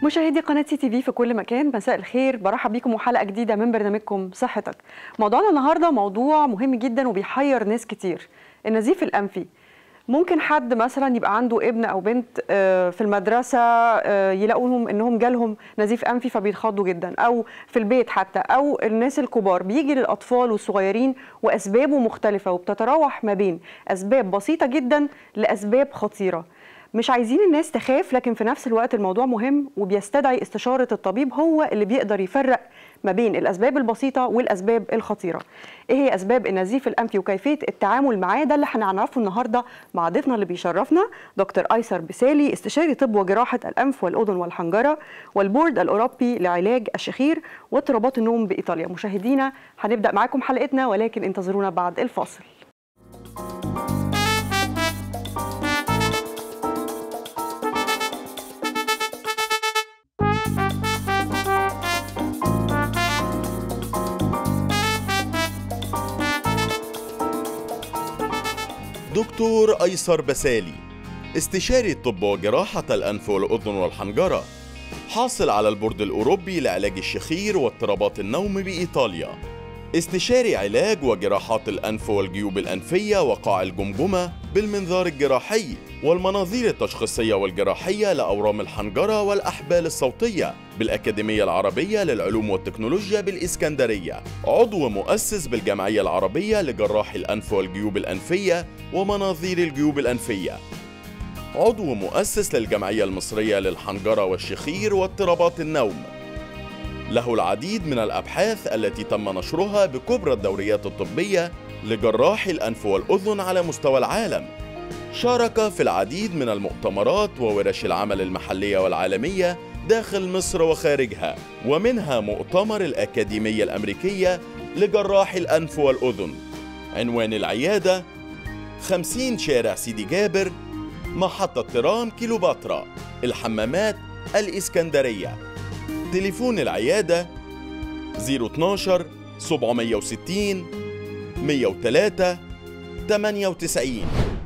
مشاهدي قناة سي تي في في كل مكان مساء الخير برحب بيكم وحلقة جديدة من برنامجكم صحتك موضوعنا النهاردة موضوع مهم جدا وبيحير ناس كتير النزيف الأنفي ممكن حد مثلا يبقى عنده ابن او بنت آه، في المدرسه آه، يلاقوهم انهم جالهم نزيف انفي فبيتخضوا جدا او في البيت حتى او الناس الكبار بيجي للاطفال والصغيرين واسبابه مختلفه وبتتراوح ما بين اسباب بسيطه جدا لاسباب خطيره مش عايزين الناس تخاف لكن في نفس الوقت الموضوع مهم وبيستدعي استشارة الطبيب هو اللي بيقدر يفرق ما بين الأسباب البسيطة والأسباب الخطيرة إيه هي أسباب النزيف الأنفي وكيفية التعامل معاه ده اللي هنعرفه النهاردة مع ضيفنا اللي بيشرفنا دكتور أيسر بسالي استشاري طب وجراحة الأنف والأذن والحنجرة والبورد الأوروبي لعلاج الشخير واضطرابات النوم بإيطاليا مشاهدينا هنبدأ معاكم حلقتنا ولكن انتظرونا بعد الفاصل دكتور أيسر بسالي استشاري طب وجراحة الأنف والأذن والحنجرة حاصل على البورد الأوروبي لعلاج الشخير واضطرابات النوم بإيطاليا استشاري علاج وجراحات الأنف والجيوب الأنفية وقاع الجمجمة بالمنظار الجراحي والمناظير التشخيصية والجراحية لأورام الحنجرة والأحبال الصوتية بالأكاديمية العربية للعلوم والتكنولوجيا بالإسكندرية عضو مؤسس بالجمعية العربية لجراح الأنف والجيوب الأنفية ومناظير الجيوب الأنفية عضو مؤسس للجمعية المصرية للحنجرة والشخير واضطرابات النوم له العديد من الأبحاث التي تم نشرها بكبرى الدوريات الطبية لجراح الأنف والأذن على مستوى العالم شارك في العديد من المؤتمرات وورش العمل المحلية والعالمية داخل مصر وخارجها ومنها مؤتمر الأكاديمية الأمريكية لجراح الأنف والأذن عنوان العيادة 50 شارع سيدي جابر محطة ترام كيلوباترا الحمامات الإسكندرية تليفون العيادة 012 760 103 98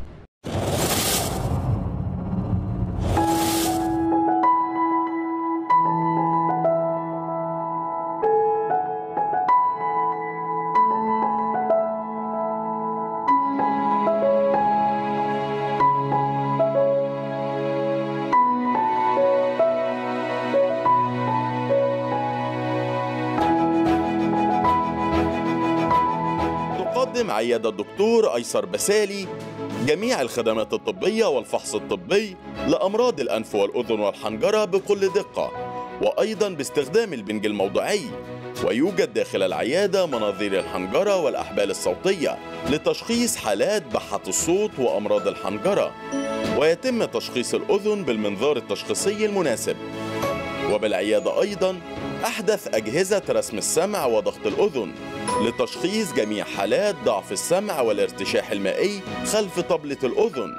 تقدم عيادة الدكتور أيسر بسالي جميع الخدمات الطبية والفحص الطبي لأمراض الأنف والأذن والحنجرة بكل دقة وأيضا باستخدام البنج الموضعي ويوجد داخل العيادة مناظير الحنجرة والأحبال الصوتية لتشخيص حالات بحة الصوت وأمراض الحنجرة ويتم تشخيص الأذن بالمنظار التشخيصي المناسب وبالعيادة أيضا أحدث أجهزة رسم السمع وضغط الأذن لتشخيص جميع حالات ضعف السمع والارتشاح المائي خلف طبلة الأذن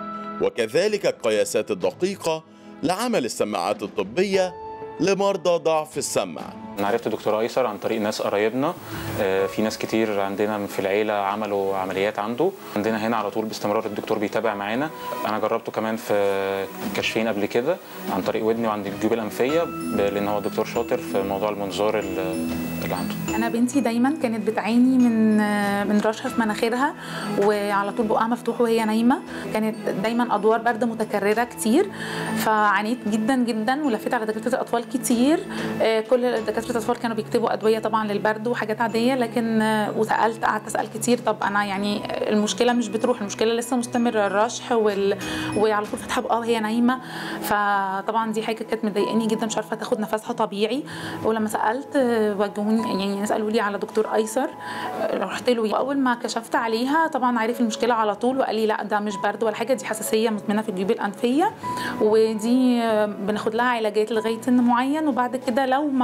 وكذلك القياسات الدقيقة لعمل السماعات الطبية لمرضى ضعف السمع انا عرفت دكتور ايسر عن طريق ناس قرايبنا آه، في ناس كتير عندنا في العيله عملوا عمليات عنده عندنا هنا على طول باستمرار الدكتور بيتابع معانا انا جربته كمان في كشفين قبل كده عن طريق ودني وعند الجيوب الانفيه ب- لان هو دكتور شاطر في موضوع المنظار ال- اللي عنده انا بنتي دايما كانت بتعاني من من رشح في مناخيرها وعلى طول بقها مفتوح وهي نايمه كانت دايما ادوار برد متكرره كتير فعانيت جدا جدا ولفيت على دكاتره الاطفال كتير آه، كل دكاتره الاطفال كانوا بيكتبوا ادويه طبعا للبرد وحاجات عاديه لكن آه، وسالت قعدت اسال كتير طب انا يعني المشكله مش بتروح المشكله لسه مستمره الرشح وال... وعلى طول فاتحه بقها وهي نايمه فطبعا دي حاجه كانت مضايقاني جدا مش عارفه تاخد نفسها طبيعي ولما سالت آه، وجهوني يعني ناس قالوا لي على دكتور ايسر آه، رحت له واول ما كشفت عليها طبعا عرف المشكله على طول وقال لي لا ده مش برد ولا حاجه دي حساسيه مزمنه في الجيوب الانفيه ودي آه، بناخد لها علاجات لغايه سن معين وبعد كده لو ما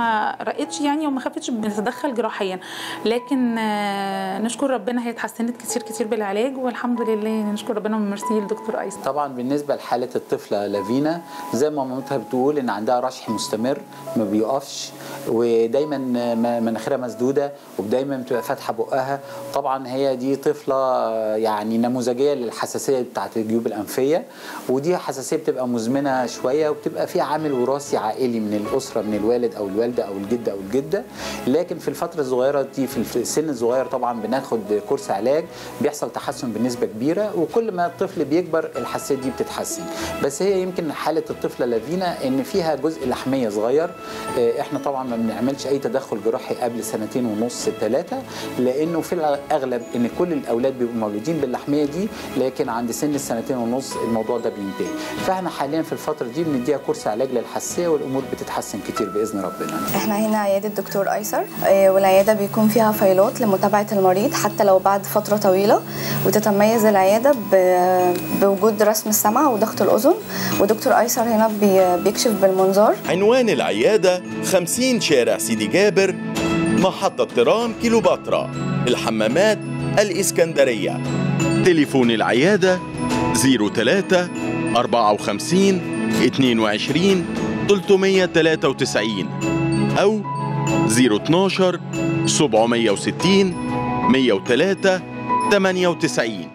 رقتش يعني وما خفتش بنتدخل جراحيا لكن آه، نشكر ربنا هي اتحسنت كتير كتير بالعلاج والحمد لله نشكر ربنا وميرسي للدكتور ايسر طبعا بالنسبه لحاله الطفله لافينا زي ما مامتها بتقول ان عندها رشح مستمر ما بيقفش ودايما م- مناخيرها مسدوده ودايما بتبقى فاتحه بقها طبعا هي دي طفله آه، يعني نموذجيه للحساسيه بتاعت الجيوب الانفيه ودي حساسيه بتبقى مزمنه شويه وبتبقى في عامل وراثي عائلي من الاسره من الوالد او الوالده او الجد او الجده لكن في الفتره الصغيره دي في السن الصغير طبعا بناخد كورس علاج بيحصل تحسن بنسبه كبيره وكل ما الطفل بيكبر الحساسيه دي بتتحسن بس هي يمكن حاله الطفله لافينا ان فيها جزء لحميه صغير آه، احنا طبعا ما بنعملش اي تدخل جراحي قبل سنتين ونص ثلاثه لانه في الاغلب ان كل الاولاد بيبقوا مولودين باللحميه دي لكن عند سن السنتين ونص الموضوع ده بينتهي فاحنا حاليا في الفتره دي بنديها كورس علاج للحساسيه والامور بتتحسن كتير باذن ربنا احنا هنا عيادة دكتور أيسر آه، والعيادة بيكون فيها فايلات لمتابعة المريض حتى لو بعد فترة طويلة وتتميز العيادة ب- بوجود رسم السمع وضغط الأذن ودكتور أيسر هنا بي- بيكشف بالمنظار عنوان العيادة 50 شارع سيدي جابر محطة ترام كيلوباترا الحمامات الإسكندرية تليفون العيادة 03 54 22 393 أو 012 760 103 98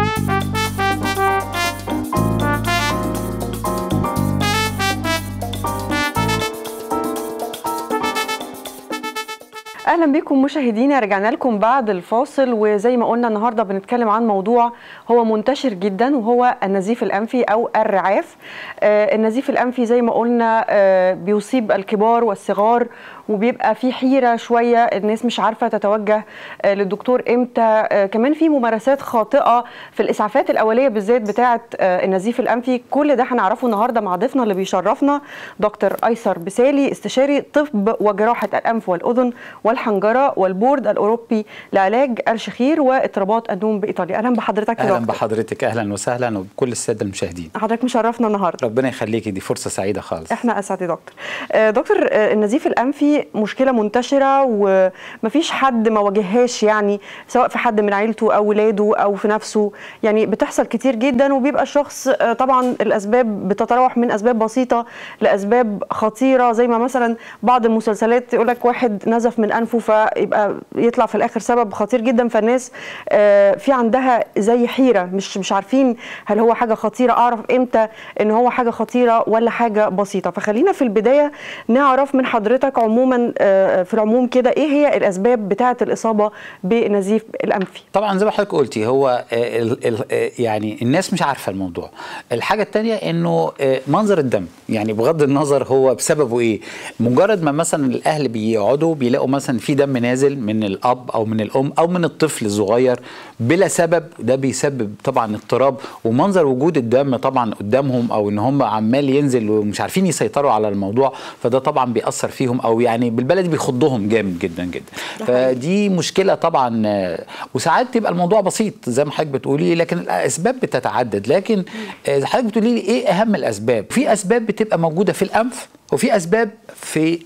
اهلا بكم مشاهدينا رجعنا لكم بعد الفاصل وزي ما قلنا النهارده بنتكلم عن موضوع هو منتشر جدا وهو النزيف الانفي او الرعاف آه النزيف الانفي زي ما قلنا آه بيصيب الكبار والصغار وبيبقى في حيره شويه الناس مش عارفه تتوجه آه للدكتور امتى آه كمان في ممارسات خاطئه في الاسعافات الاوليه بالذات بتاعه آه النزيف الانفي كل ده هنعرفه النهارده مع ضيفنا اللي بيشرفنا دكتور ايسر بسالي استشاري طب وجراحه الانف والاذن والحنجره والبورد الاوروبي لعلاج الشخير واضطرابات النوم بايطاليا اهلا بحضرتك يا اهلا دكتور بحضرتك اهلا وسهلا وبكل الساده المشاهدين حضرتك مشرفنا النهارده ربنا يخليكي دي فرصه سعيده خالص احنا اسعد يا دكتور آه، دكتور آه، النزيف الانفي مشكله منتشره ومفيش حد ما واجههاش يعني سواء في حد من عيلته او ولاده او في نفسه يعني بتحصل كتير جدا وبيبقى الشخص آه، طبعا الاسباب بتتراوح من اسباب بسيطه لاسباب خطيره زي ما مثلا بعض المسلسلات يقول لك واحد نزف من انفه فيبقى يطلع في الاخر سبب خطير جدا فالناس آه، في عندها زي حيره مش مش عارفين هل هو حاجه خطيره اعرف امتى ان هو حاجه خطيره ولا حاجه بسيطه فخلينا في البدايه نعرف من حضرتك عموما آه، في العموم كده ايه هي الاسباب بتاعه الاصابه بالنزيف الانفي طبعا زي ما حضرتك قلتي هو آه، ال ال آه، يعني الناس مش عارفه الموضوع الحاجه الثانيه انه آه، منظر الدم يعني بغض النظر هو بسببه ايه مجرد ما مثلا الاهل بيقعدوا بيلاقوا مثلا في دم نازل من الاب او من الام او من الطفل الصغير بلا سبب ده بيسبب طبعا اضطراب ومنظر وجود الدم طبعا قدامهم او ان هم عمال ينزل ومش عارفين يسيطروا على الموضوع فده طبعا بيأثر فيهم او يعني بالبلدي بيخضهم جامد جدا جدا فدي مشكله طبعا آه، وساعات تبقى الموضوع بسيط زي ما حضرتك بتقولي لكن الاسباب بتتعدد لكن آه، حضرتك بتقولي لي ايه اهم الاسباب في اسباب بتبقى موجوده في الانف وفي اسباب في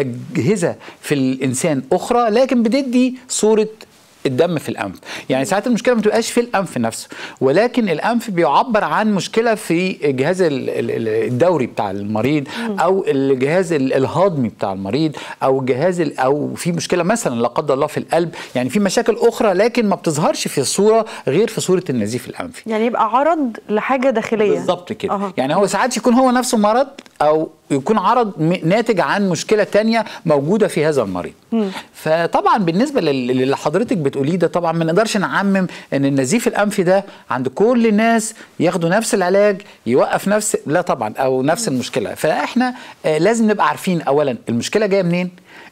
اجهزه في الانسان اخرى لكن بتدي صوره الدم في الانف يعني ساعات المشكله ما بتبقاش في الانف نفسه ولكن الانف بيعبر عن مشكله في الجهاز ال- ال- ال- الدوري بتاع المريض او الجهاز ال- الهضمي بتاع المريض او الجهاز ال- او في مشكله مثلا لا قدر الله في القلب يعني في مشاكل اخرى لكن ما بتظهرش في الصوره غير في صوره النزيف الانفي يعني يبقى عرض لحاجه داخليه بالظبط كده أها. يعني هو ساعات يكون هو نفسه مرض او يكون عرض م- ناتج عن مشكله تانية موجوده في هذا المريض فطبعا بالنسبه لل- للي حضرتك بتقوليه ده طبعا ما نقدرش نعمم ان النزيف الانفي ده عند كل الناس ياخدوا نفس العلاج يوقف نفس لا طبعا او نفس المشكله فاحنا آه، لازم نبقى عارفين اولا المشكله جايه منين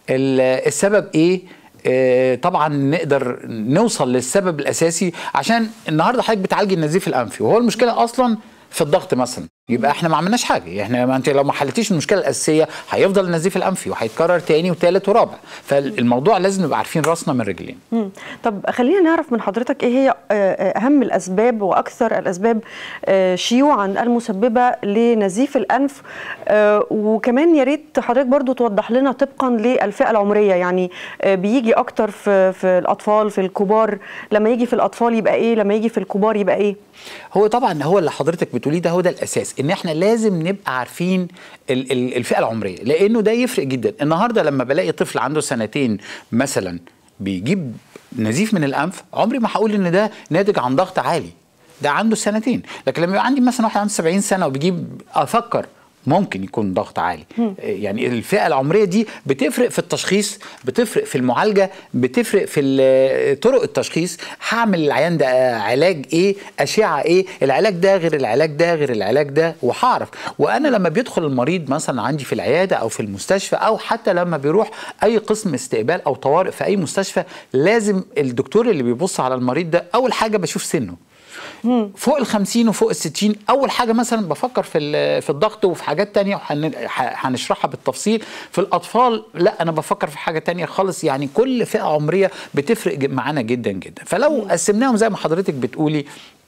ال- السبب ايه آه، طبعا نقدر نوصل للسبب الاساسي عشان النهارده حضرتك بتعالجي النزيف الانفي وهو المشكله اصلا في الضغط مثلا يبقى احنا ما عملناش حاجه احنا ما انت لو ما حلتيش المشكله الاساسيه هيفضل النزيف الانفي وهيتكرر تاني وتالت ورابع فالموضوع لازم نبقى عارفين راسنا من رجلين مم. طب خلينا نعرف من حضرتك ايه هي آه، آه، اهم الاسباب واكثر الاسباب آه، شيوعا المسببه لنزيف الانف آه، وكمان يا ريت حضرتك برضو توضح لنا طبقا للفئه العمريه يعني آه، بيجي اكتر في في الاطفال في الكبار لما يجي في الاطفال يبقى ايه لما يجي في الكبار يبقى ايه هو طبعا هو اللي حضرتك بتقوليه ده هو ده الاساس ان احنا لازم نبقى عارفين ال- ال- الفئه العمريه لانه ده يفرق جدا النهارده لما بلاقي طفل عنده سنتين مثلا بيجيب نزيف من الانف عمري ما هقول ان ده ناتج عن ضغط عالي ده عنده سنتين لكن لما يبقى عندي مثلا واحد عنده 70 سنه وبيجيب افكر ممكن يكون ضغط عالي يعني الفئه العمريه دي بتفرق في التشخيص بتفرق في المعالجه بتفرق في ال- طرق التشخيص هعمل العيان ده علاج ايه اشعه ايه العلاج ده غير العلاج ده غير العلاج ده وهعرف وانا لما بيدخل المريض مثلا عندي في العياده او في المستشفى او حتى لما بيروح اي قسم استقبال او طوارئ في اي مستشفى لازم الدكتور اللي بيبص على المريض ده اول حاجه بشوف سنه فوق ال 50 وفوق ال 60 اول حاجه مثلا بفكر في ال- في الضغط وفي حاجات تانية وهن- ح- هنشرحها بالتفصيل في الاطفال لا انا بفكر في حاجه تانية خالص يعني كل فئه عمريه بتفرق ج- معانا جدا جدا فلو قسمناهم زي ما حضرتك بتقولي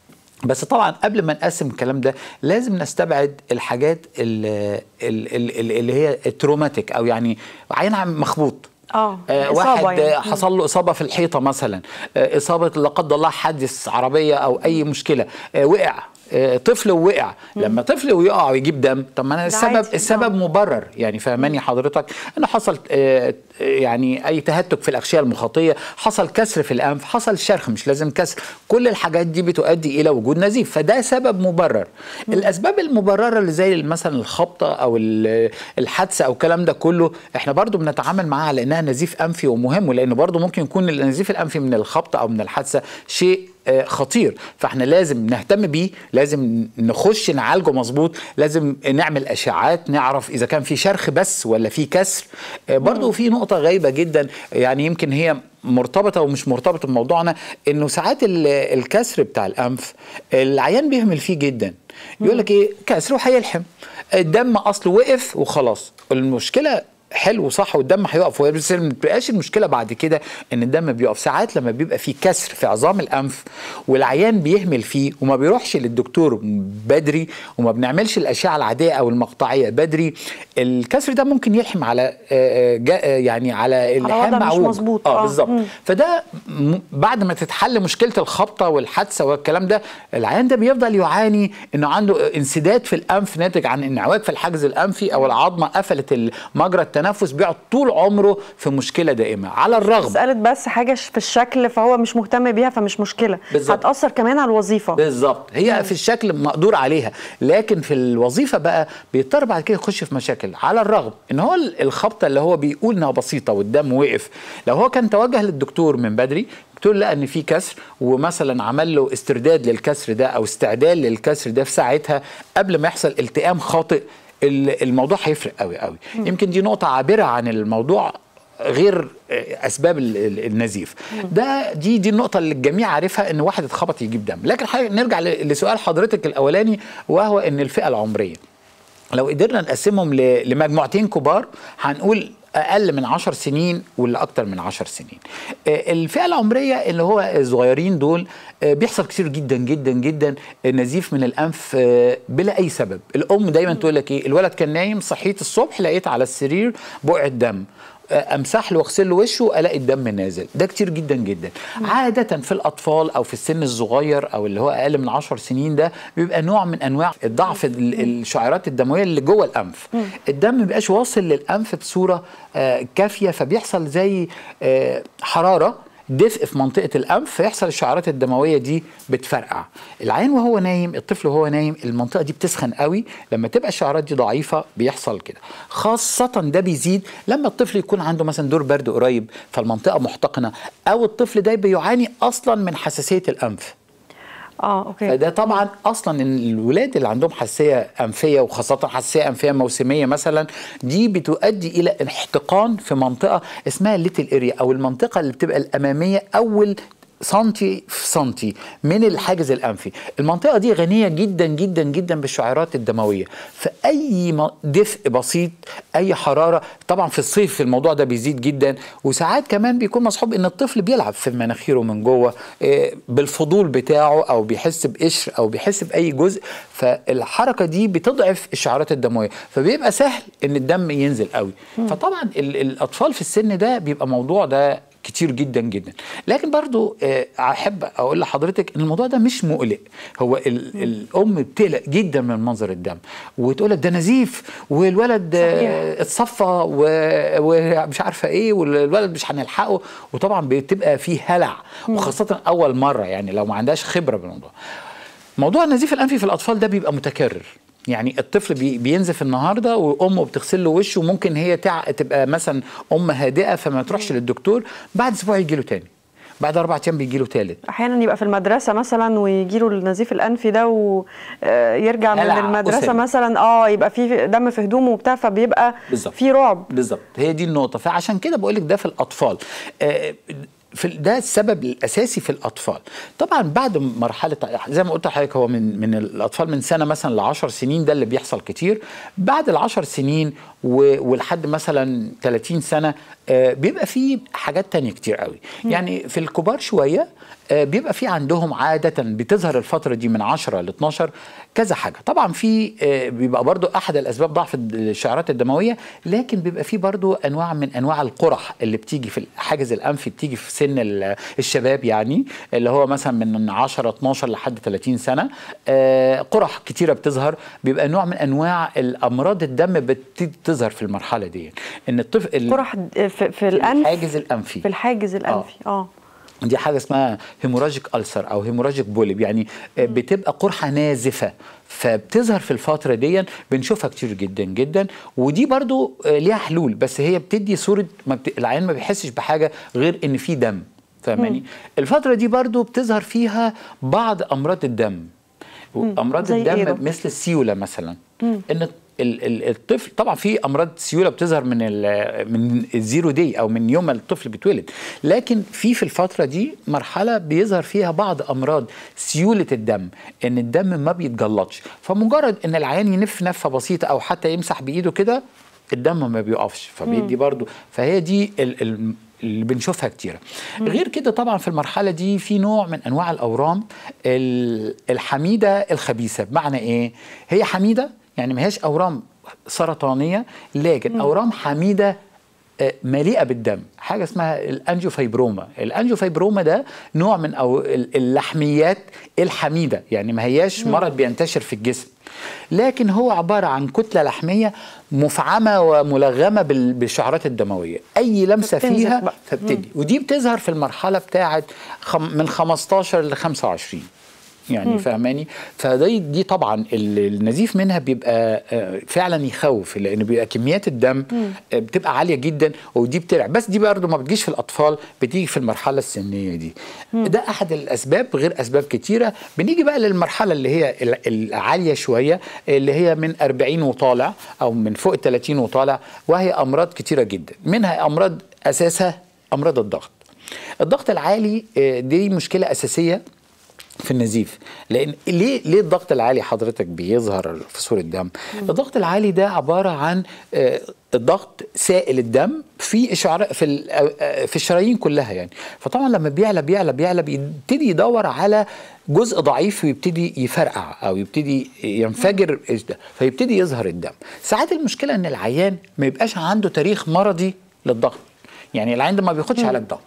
بس طبعا قبل ما نقسم الكلام ده لازم نستبعد الحاجات ال- ال- ال- اللي هي التروماتيك او يعني عين عم مخبوط اه آه إصابة واحد يعني. آه حصل له اصابه في الحيطه مثلا آه اصابه لا قدر الله حادث عربيه او اي مشكله آه وقع آه، طفل ووقع لما طفل ويقع ويجيب دم طب ما انا ده السبب عادي. السبب مبرر يعني فهماني حضرتك انه حصل آه، يعني اي تهتك في الاغشيه المخاطيه حصل كسر في الانف حصل شرخ مش لازم كسر كل الحاجات دي بتؤدي الى وجود نزيف فده سبب مبرر الاسباب المبرره اللي زي مثلا الخبطه او ال- الحادثه او الكلام ده كله احنا برضو بنتعامل معاها على انها نزيف انفي ومهم لانه برضو ممكن يكون النزيف الانفي من الخبطه او من الحادثه شيء آه، خطير فاحنا لازم نهتم بيه لازم نخش نعالجه مظبوط لازم نعمل اشعاعات نعرف اذا كان في شرخ بس ولا في كسر آه، برضو في نقطه غايبه جدا يعني يمكن هي مرتبطه ومش مرتبطه بموضوعنا انه ساعات ال- الكسر بتاع الانف العيان بيهمل فيه جدا يقول لك ايه كسر وهيلحم الدم اصله وقف وخلاص المشكله حلو صح والدم هيقف بس ما بتبقاش المشكله بعد كده ان الدم بيقف ساعات لما بيبقى في كسر في عظام الانف والعيان بيهمل فيه وما بيروحش للدكتور بدري وما بنعملش الاشعه العاديه او المقطعيه بدري الكسر ده ممكن يلحم على آه، آه، جا- آه، يعني على وضع اللحام مش معوج مظبوط. اه آه. بالظبط مم. فده م- بعد ما تتحل مشكله الخبطه والحادثه والكلام ده العيان ده بيفضل يعاني انه عنده انسداد في الانف ناتج عن انعواج في الحاجز الانفي او العظمه قفلت مجرى التنفس بيقعد طول عمره في مشكله دائمه على الرغم مسألة بس حاجة في الشكل فهو مش مهتم بيها فمش مشكلة بالظبط. هتأثر كمان على الوظيفة بالظبط هي في الشكل مقدور عليها لكن في الوظيفه بقى بيضطر بعد كده يخش في مشاكل على الرغم ان هو ال- الخبطه اللي هو بيقول انها بسيطه والدم وقف لو هو كان توجه للدكتور من بدري الدكتور لقى ان في كسر ومثلا عمل له استرداد للكسر ده او استعدال للكسر ده في ساعتها قبل ما يحصل التئام خاطئ ال- الموضوع هيفرق قوي قوي يمكن دي نقطه عابره عن الموضوع غير اسباب ال- ال- النزيف ده دي دي النقطه اللي الجميع عارفها ان واحد اتخبط يجيب دم لكن حاجة نرجع ل- لسؤال حضرتك الاولاني وهو ان الفئه العمريه لو قدرنا نقسمهم ل- لمجموعتين كبار هنقول اقل من 10 سنين واللي اكتر من 10 سنين آه، الفئه العمريه اللي هو الصغيرين دول آه، بيحصل كتير جدا جدا جدا نزيف من الانف آه، بلا اي سبب الام دايما تقول لك ايه الولد كان نايم صحيت الصبح لقيت على السرير بقعه دم امسح له واغسل له وشه الاقي الدم نازل ده كتير جدا جدا عاده في الاطفال او في السن الصغير او اللي هو اقل من 10 سنين ده بيبقى نوع من انواع الضعف ال- الشعيرات الدمويه اللي جوه الانف الدم ما بيبقاش واصل للانف بصوره آه، كافيه فبيحصل زي آه، حراره دفء في منطقه الانف فيحصل الشعيرات الدمويه دي بتفرقع العين وهو نايم الطفل وهو نايم المنطقه دي بتسخن قوي لما تبقى الشعيرات دي ضعيفه بيحصل كده خاصه ده بيزيد لما الطفل يكون عنده مثلا دور برد قريب فالمنطقه محتقنه او الطفل ده بيعاني اصلا من حساسيه الانف اه اوكي فده طبعا اصلا إن الولاد اللي عندهم حساسيه انفيه وخاصه حساسيه انفيه موسميه مثلا دي بتؤدي الى احتقان في منطقه اسمها الليتل اريا او المنطقه اللي بتبقى الاماميه اول سنتي في سنتي من الحاجز الانفي المنطقه دي غنيه جدا جدا جدا بالشعيرات الدمويه فاي م- دفء بسيط اي حراره طبعا في الصيف الموضوع ده بيزيد جدا وساعات كمان بيكون مصحوب ان الطفل بيلعب في مناخيره من جوه آه، بالفضول بتاعه او بيحس بقشر او بيحس باي جزء فالحركه دي بتضعف الشعيرات الدمويه فبيبقى سهل ان الدم ينزل قوي فطبعا ال- الاطفال في السن ده بيبقى موضوع ده كتير جدا جدا لكن برضو آه، احب اقول لحضرتك ان الموضوع ده مش مقلق هو ال الام بتقلق جدا من منظر الدم وتقول لك ده نزيف والولد آه، اتصفى و- ومش عارفه ايه والولد مش هنلحقه وطبعا بتبقى فيه هلع وخاصه اول مره يعني لو ما عندهاش خبره بالموضوع موضوع النزيف الانفي في الاطفال ده بيبقى متكرر يعني الطفل بي بينزف النهارده وامه بتغسل له وشه وممكن هي تع... تبقى مثلا ام هادئه فما تروحش للدكتور بعد اسبوع يجي له تاني بعد اربع ايام بيجي له تالت احيانا يبقى في المدرسه مثلا ويجي له النزيف الانفي ده ويرجع من هلع المدرسه أسري. مثلا اه يبقى في دم في هدومه وبتاع فبيبقى بالظبط. في رعب بالظبط هي دي النقطه فعشان كده بقول لك ده في الاطفال آه، في ده السبب الاساسي في الاطفال طبعا بعد مرحله زي ما قلت لحضرتك هو من من الاطفال من سنه مثلا ل 10 سنين ده اللي بيحصل كتير بعد ال 10 سنين و- ولحد مثلا 30 سنه آه، بيبقى في حاجات تانية كتير قوي يعني في الكبار شويه آه، بيبقى في عندهم عادة بتظهر الفترة دي من 10 ل 12 كذا حاجة طبعا في آه، بيبقى برضو أحد الأسباب ضعف الشعيرات الدموية لكن بيبقى في برضو أنواع من أنواع القرح اللي بتيجي في الحاجز الأنفي بتيجي في سن ال- الشباب يعني اللي هو مثلا من 10 12 لحد 30 سنة آه، قرح كتيرة بتظهر بيبقى نوع من أنواع الأمراض الدم بتبتدي تظهر في المرحلة دي إن الطفل قرح في, في الانف الحاجز الأنفي في الحاجز الانفي اه دي حاجه اسمها هيموراجيك ألسر او هيموراجيك بوليب يعني آه، بتبقى قرحه نازفه فبتظهر في الفتره دي بنشوفها كتير جدا جدا ودي برضو آه، ليها حلول بس هي بتدي صوره ما بت... العيان ما بيحسش بحاجه غير ان في دم فاهماني الفتره دي برضو بتظهر فيها بعض امراض الدم امراض زي إيه يا الدم دكتور؟ مثل السيوله مثلا ان ال- ال- الطفل طبعا في امراض سيوله بتظهر من ال- من الزيرو دي او من يوم ما الطفل بيتولد لكن في في الفتره دي مرحله بيظهر فيها بعض امراض سيوله الدم ان الدم ما بيتجلطش فمجرد ان العيان ينف نفه بسيطه او حتى يمسح بايده كده الدم ما بيقفش فبيدي برضو فهي دي ال ال اللي بنشوفها كتير غير كده طبعا في المرحله دي في نوع من انواع الاورام ال- الحميده الخبيثه بمعنى ايه هي حميده يعني ما هياش اورام سرطانيه لكن اورام حميده آه، مليئه بالدم حاجه اسمها الانجيوفايبروما الانجيوفايبروما ده نوع من أو ال- اللحميات الحميده يعني ما هياش مرض بينتشر في الجسم لكن هو عباره عن كتله لحميه مفعمه وملغمه بال- بالشعرات الدمويه اي لمسه فبتنزف فيها بقى. فبتدي ودي بتظهر في المرحله بتاعه خم من 15 ل 25 يعني فاهماني فدي دي طبعا ال- النزيف منها بيبقى آه، فعلا يخوف لان بيبقى كميات الدم آه، بتبقى عاليه جدا ودي بترعب بس دي برضه ما بتجيش في الاطفال بتيجي في المرحله السنيه دي ده احد الاسباب غير اسباب كتيره بنيجي بقى للمرحله اللي هي ال- العاليه شويه اللي هي من 40 وطالع او من فوق ال 30 وطالع وهي امراض كتيره جدا منها امراض اساسها امراض الضغط الضغط العالي آه، دي مشكله اساسيه في النزيف لان ليه ليه الضغط العالي حضرتك بيظهر في صوره دم الضغط العالي ده عباره عن آه، الضغط سائل الدم في اشعار في ال- آه، في الشرايين كلها يعني فطبعا لما بيعلى بيعلى بيعلى بيبتدي يدور على جزء ضعيف ويبتدي يفرقع او يبتدي ينفجر فيبتدي يظهر الدم ساعات المشكله ان العيان ما يبقاش عنده تاريخ مرضي للضغط يعني العيان ده ما بياخدش علاج ضغط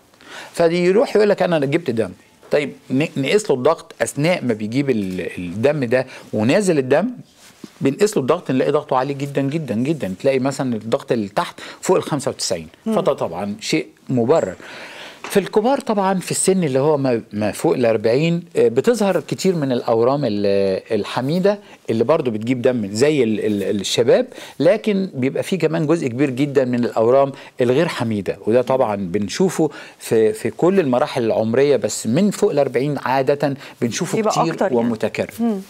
فيروح يقول لك انا جبت دم طيب ن- نقيس له الضغط اثناء ما بيجيب ال- الدم ده ونازل الدم بنقيس له الضغط نلاقي ضغطه عالي جدا جدا جدا تلاقي مثلا الضغط اللي تحت فوق ال 95 فده طبعا شيء مبرر في الكبار طبعا في السن اللي هو ما ما فوق ال 40 آه، بتظهر كتير من الاورام ال- الحميده اللي برضو بتجيب دم زي ال- ال- الشباب لكن بيبقى في كمان جزء كبير جدا من الاورام الغير حميده وده طبعا بنشوفه في في كل المراحل العمريه بس من فوق ال 40 عاده بنشوفه يبقى كتير أكتر يعني. ومتكرر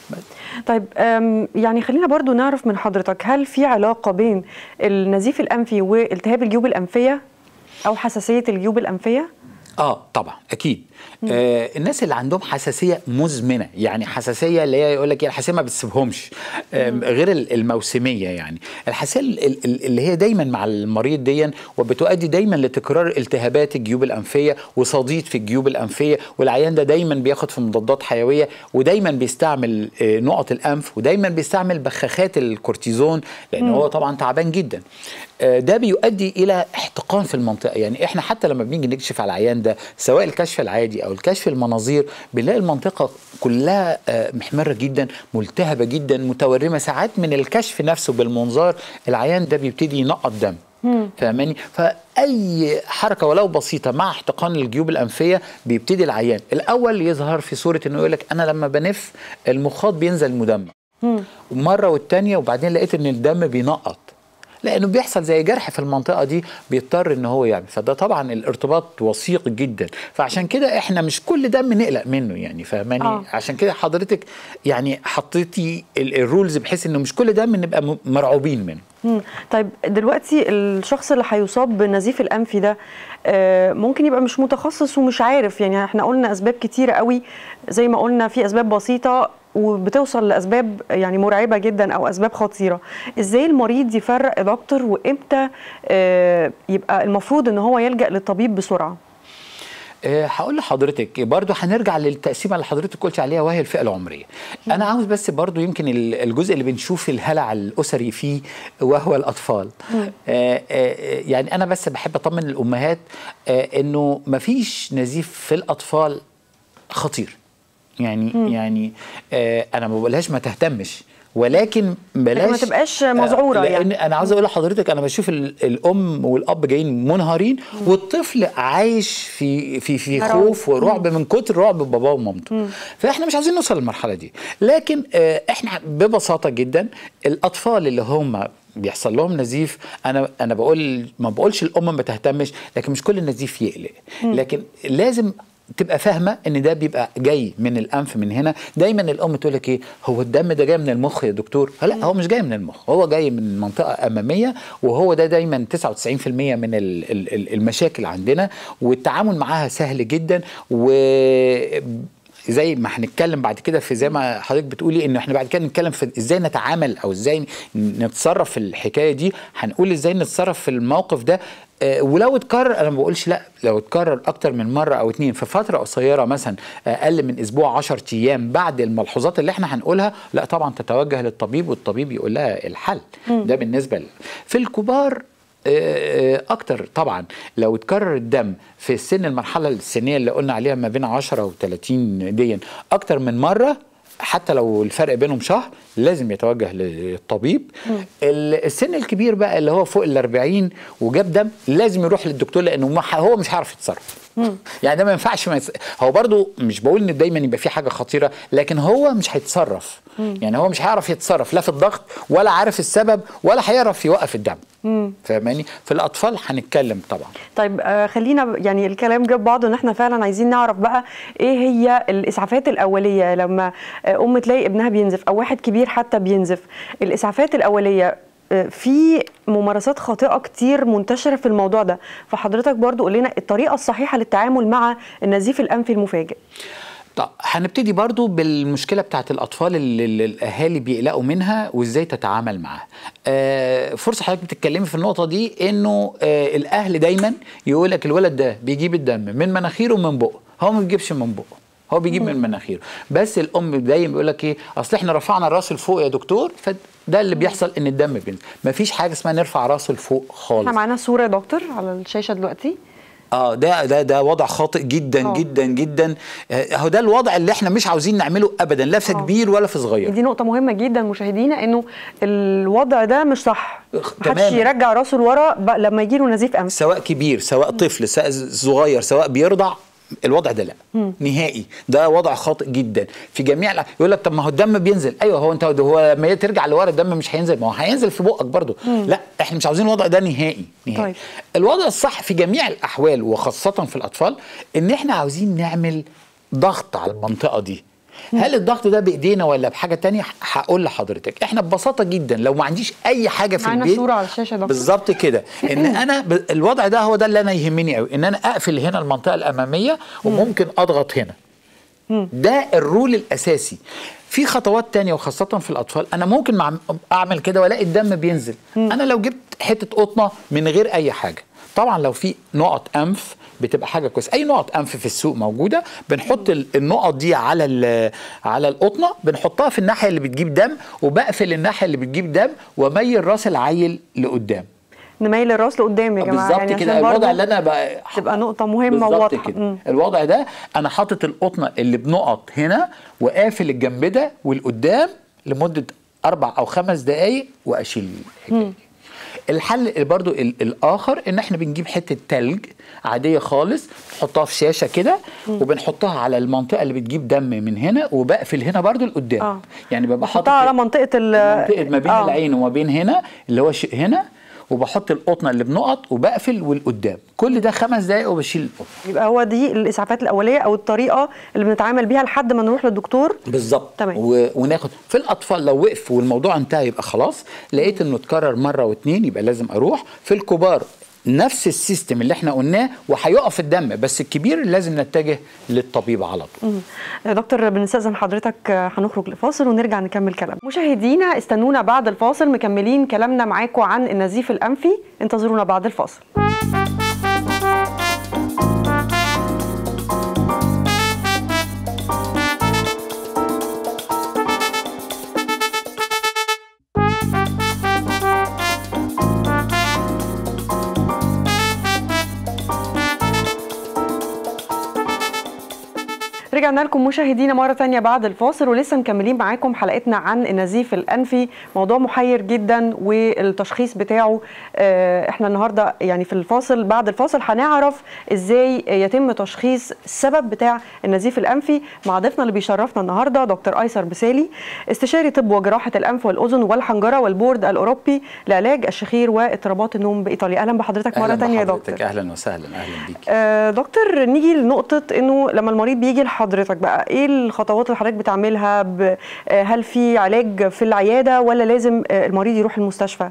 طيب أم، يعني خلينا برضو نعرف من حضرتك هل في علاقة بين النزيف الأنفي والتهاب الجيوب الأنفية أو حساسية الجيوب الأنفية؟ اه طبعا اكيد آه الناس اللي عندهم حساسيه مزمنه يعني حساسيه اللي هي يقول لك ايه الحساسيه ما بتسيبهمش آه غير ال- الموسميه يعني الحساسيه ال- ال- اللي هي دايما مع المريض ديا وبتؤدي دايما لتكرار التهابات الجيوب الانفيه وصديد في الجيوب الانفيه والعيان ده دايما بياخد في مضادات حيويه ودايما بيستعمل آه نقط الانف ودايما بيستعمل بخاخات الكورتيزون لان هو طبعا تعبان جدا آه، ده بيؤدي الى احتقان في المنطقه يعني احنا حتى لما بنيجي نكشف على العيان ده سواء الكشف العادي او الكشف المناظير بنلاقي المنطقه كلها آه، محمره جدا ملتهبه جدا متورمه ساعات من الكشف نفسه بالمنظار العيان ده بيبتدي ينقط دم فاهماني فاي حركه ولو بسيطه مع احتقان الجيوب الانفيه بيبتدي العيان الاول يظهر في صوره انه يقول لك انا لما بنف المخاط بينزل مدمع مره والتانيه وبعدين لقيت ان الدم بينقط لانه بيحصل زي جرح في المنطقه دي بيضطر ان هو يعمل فده طبعا الارتباط وثيق جدا فعشان كده احنا مش كل دم نقلق منه يعني فاهماني آه. عشان كده حضرتك يعني حطيتي ال- الرولز بحيث انه مش كل دم نبقى م- مرعوبين منه مم. طيب دلوقتي الشخص اللي هيصاب بالنزيف الانفي ده آه، ممكن يبقى مش متخصص ومش عارف يعني احنا قلنا اسباب كتيره قوي زي ما قلنا في اسباب بسيطه وبتوصل لاسباب يعني مرعبه جدا او اسباب خطيره ازاي المريض يفرق يا دكتور وامتى آه، يبقى المفروض ان هو يلجا للطبيب بسرعه أه هقول لحضرتك برضو هنرجع للتقسيمه اللي حضرتك قلت عليها وهي الفئه العمريه انا عاوز بس برضو يمكن ال- الجزء اللي بنشوف الهلع الاسري فيه وهو الاطفال أه أه يعني انا بس بحب اطمن الامهات أه انه مفيش نزيف في الاطفال خطير يعني مم. يعني آه انا ما بقولهاش ما تهتمش ولكن بلاش ما تبقاش مذعورة آه، لان يعني. انا عاوز اقول لحضرتك انا بشوف ال- الام والاب جايين منهارين والطفل عايش في في في رعب. خوف ورعب من كتر رعب باباه ومامته فاحنا مش عايزين نوصل للمرحله دي لكن آه احنا ببساطه جدا الاطفال اللي هم بيحصل لهم نزيف انا انا بقول ما بقولش الام ما تهتمش لكن مش كل النزيف يقلق لكن لازم تبقى فاهمه ان ده بيبقى جاي من الانف من هنا دايما الام تقول لك ايه هو الدم ده جاي من المخ يا دكتور لا هو مش جاي من المخ هو جاي من منطقه اماميه وهو ده دايما 99% من ال- ال- ال- المشاكل عندنا والتعامل معاها سهل جدا و زي ما هنتكلم بعد كده في زي ما حضرتك بتقولي ان احنا بعد كده نتكلم في ازاي نتعامل او ازاي نتصرف في الحكايه دي هنقول ازاي نتصرف في الموقف ده آه، ولو اتكرر انا ما بقولش لا لو اتكرر اكتر من مره او اتنين في فتره قصيره مثلا اقل من اسبوع 10 ايام بعد الملحوظات اللي احنا هنقولها لا طبعا تتوجه للطبيب والطبيب يقول لها الحل ده بالنسبه ل... في الكبار آه، آه، اكتر طبعا لو اتكرر الدم في السن المرحله السنيه اللي قلنا عليها ما بين 10 و30 دي اكتر من مره حتى لو الفرق بينهم شهر لازم يتوجه للطبيب ال- السن الكبير بقى اللي هو فوق ال 40 وجاب دم لازم يروح للدكتور لانه ما ح- هو مش هيعرف يتصرف يعني ده ما ينفعش ما يتص... هو برضو مش بقول ان دايما يبقى في حاجه خطيره لكن هو مش هيتصرف يعني هو مش هيعرف يتصرف لا في الضغط ولا عارف السبب ولا هيعرف يوقف الدم فاهماني في الاطفال هنتكلم طبعا طيب آه خلينا ب- يعني الكلام جاب بعضه ان احنا فعلا عايزين نعرف بقى ايه هي الاسعافات الاوليه لما آه ام تلاقي ابنها بينزف او واحد كبير حتى بينزف الاسعافات الاوليه آه، في ممارسات خاطئه كتير منتشره في الموضوع ده فحضرتك برضو قول لنا الطريقه الصحيحه للتعامل مع النزيف الانفي المفاجئ طب هنبتدي برضو بالمشكله بتاعت الاطفال اللي اللي الاهالي بيقلقوا منها وازاي تتعامل معاها آه فرصه حضرتك بتتكلمي في النقطه دي انه آه الاهل دايما يقول لك الولد ده بيجيب الدم من مناخيره ومن بقه هو ما بيجيبش من بقه هو بيجيب من مناخيره بس الام دايما بيقول لك ايه اصل احنا رفعنا الراس لفوق يا دكتور فده اللي بيحصل ان الدم بينزل مفيش حاجه اسمها نرفع راسه لفوق خالص احنا معانا صوره يا دكتور على الشاشه دلوقتي اه ده ده ده وضع خاطئ جدا آه. جدا جدا آه، هو ده الوضع اللي احنا مش عاوزين نعمله ابدا لا في آه. كبير ولا في صغير دي نقطة مهمة جدا مشاهدينا انه الوضع ده مش صح محدش تماماً. يرجع راسه لورا بقى لما يجي له نزيف انف سواء كبير سواء طفل سواء صغير سواء بيرضع الوضع ده لا نهائي ده وضع خاطئ جدا في جميع الع- يقول لك طب ما هو الدم بينزل ايوه هو انت هو لما ترجع لورا الدم مش هينزل ما هو هينزل في بقك برضو لا احنا مش عاوزين الوضع ده نهائي نهائي طيب. الوضع الصح في جميع الاحوال وخاصه في الاطفال ان احنا عاوزين نعمل ضغط على المنطقه دي هل الضغط ده بايدينا ولا بحاجه تانية هقول لحضرتك احنا ببساطه جدا لو ما عنديش اي حاجه في معانا البيت صورة على الشاشة يا دكتور. بالظبط كده ان انا ب... الوضع ده هو ده اللي انا يهمني قوي ان انا اقفل هنا المنطقه الاماميه وممكن اضغط هنا ده الرول الاساسي في خطوات تانية وخاصة في الأطفال أنا ممكن مع أعمل كده وألاقي الدم بينزل أنا لو جبت حتة قطنة من غير أي حاجة طبعا لو في نقط أنف بتبقى حاجة كويسة أي نقط أنف في السوق موجودة بنحط ال- النقط دي على ال- على القطنة بنحطها في الناحية اللي بتجيب دم وبقفل الناحية اللي بتجيب دم وأميل راس العيل لقدام نميل الراس لقدام يا جماعه بالظبط يعني كده عشان الوضع برضو اللي انا بقى تبقى نقطة مهمة بالظبط وواضحة. كده مم. الوضع ده انا حاطط القطنه اللي بنقط هنا وقافل الجنب ده والقدام لمده اربع او خمس دقائق واشيل الحكايه الحل برضو ال- الاخر ان احنا بنجيب حته تلج عاديه خالص نحطها في شاشه كده وبنحطها على المنطقه اللي بتجيب دم من هنا وبقفل هنا برضو لقدام آه. يعني ببقى حاطط حطها على منطقة ال منطقه ما بين آه. العين وما بين هنا اللي هو ش- هنا وبحط القطنه اللي بنقط وبقفل والقدام كل ده خمس دقائق وبشيل القطنه يبقى هو دي الاسعافات الاوليه او الطريقه اللي بنتعامل بيها لحد ما نروح للدكتور بالظبط تمام. و... وناخد في الاطفال لو وقف والموضوع انتهى يبقى خلاص لقيت انه اتكرر مره واتنين يبقى لازم اروح في الكبار نفس السيستم اللي احنا قلناه وهيقف الدم بس الكبير لازم نتجه للطبيب على طول يا دكتور بنستأذن حضرتك آه، هنخرج لفاصل ونرجع نكمل كلام مشاهدينا استنونا بعد الفاصل مكملين كلامنا معاكم عن النزيف الأنفي انتظرونا بعد الفاصل رجعنا لكم مشاهدينا مرة تانية بعد الفاصل ولسه مكملين معاكم حلقتنا عن النزيف الأنفي موضوع محير جدا والتشخيص بتاعه آه، احنا النهاردة يعني في الفاصل بعد الفاصل هنعرف ازاي يتم تشخيص السبب بتاع النزيف الأنفي مع ضيفنا اللي بيشرفنا النهاردة دكتور أيسر بسالي استشاري طب وجراحة الأنف والأذن والحنجرة والبورد الأوروبي لعلاج الشخير واضطرابات النوم بإيطاليا أهلا بحضرتك مرة أهلاً تانية يا بحضرتك، دكتور اهلا وسهلا اهلا بيك آه، دكتور نيجي لنقطة انه لما المريض بيجي لحضرتك بقى ايه الخطوات اللي حضرتك بتعملها ب- آه، هل في علاج في العيادة ولا لازم آه، المريض يروح المستشفى؟